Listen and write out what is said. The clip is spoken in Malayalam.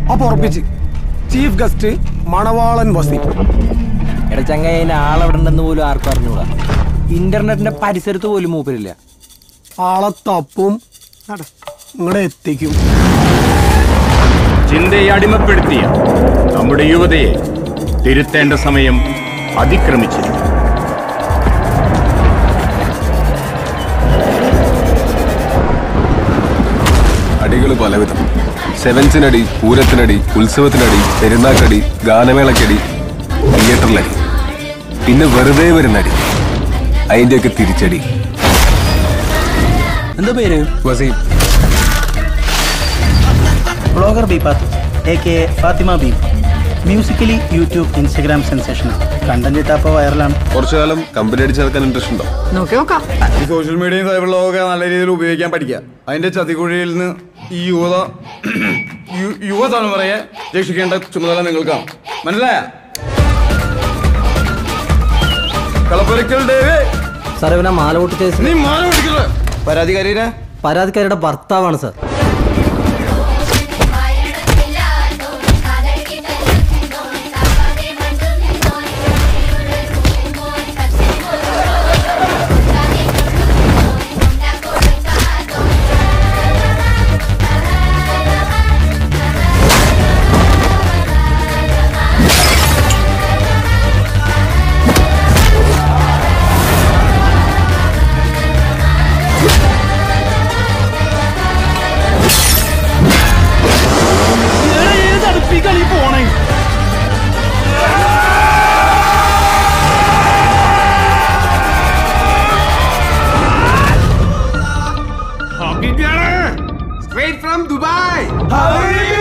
അപ്പൊ ഉറപ്പിച്ച് ചീഫ് ഗസ്റ്റ് മണവാളൻ വസീം എടാ ചങ്ങായി അതിന് ആളെവിടെ ഉണ്ടെന്ന് പോലും ആർക്കും അറിഞ്ഞൂടാ ഇന്റർനെറ്റിന്റെ പരിസരത്ത് പോലും മൂപ്പരില്ല ആളെ തപ്പും നിങ്ങളെ എത്തിക്കും ചിന്തയെ അടിമപ്പെടുത്തിയ നമ്മുടെ യുവതയെ തിരുത്തേണ്ട സമയം അതിക്രമിച്ചിരിക്കുന്നു അടികൾ പലവിധം സെവൻസിനടി പൂരത്തിനടി ഉത്സവത്തിനടി പെരുന്നാക്കടി ഗാനമേളക്കടി തിയേറ്ററിലടി പിന്നെ വെറുതെ വരുന്നടി അതിന്റെയൊക്കെ തിരിച്ചടി എന്താ പേര് Waseem blogger Beepath A K Fathima Bee musically YouTube Instagram sensation content ഇട്ടപ്പോൾ വൈറലാണ് കുറച്ചു കാലം കമ്പനി അടിച്ചു നടക്കാൻ ഇൻട്രസ്റ്റ് ഉണ്ടോ നോക്കി നോക്കാം ഈ സോഷ്യൽ മീഡിയയും സൈബർ ലോകമൊക്കെ നല്ല രീതിയിൽ ഉപയോഗിക്കാൻ പഠിക്കുക അതിന്റെ ചതിക്കുഴിയിൽ നിന്ന് ഈ യുവത യു- യുവതലമുറയെ രക്ഷിക്കേണ്ട ചുമതല നിങ്ങൾക്കാണ് മനസ്സിലായ കളപ്പുരക്കൽ ദേവേ സാർ ഇവനെ മാല പൊട്ടിച്ച നീ മാല പിടിക്കല്ലേ പരാതിക്കാരിനെ പരാതിക്കാരുടെ ഭർത്താവാണ് സാർ Straight from Dubai.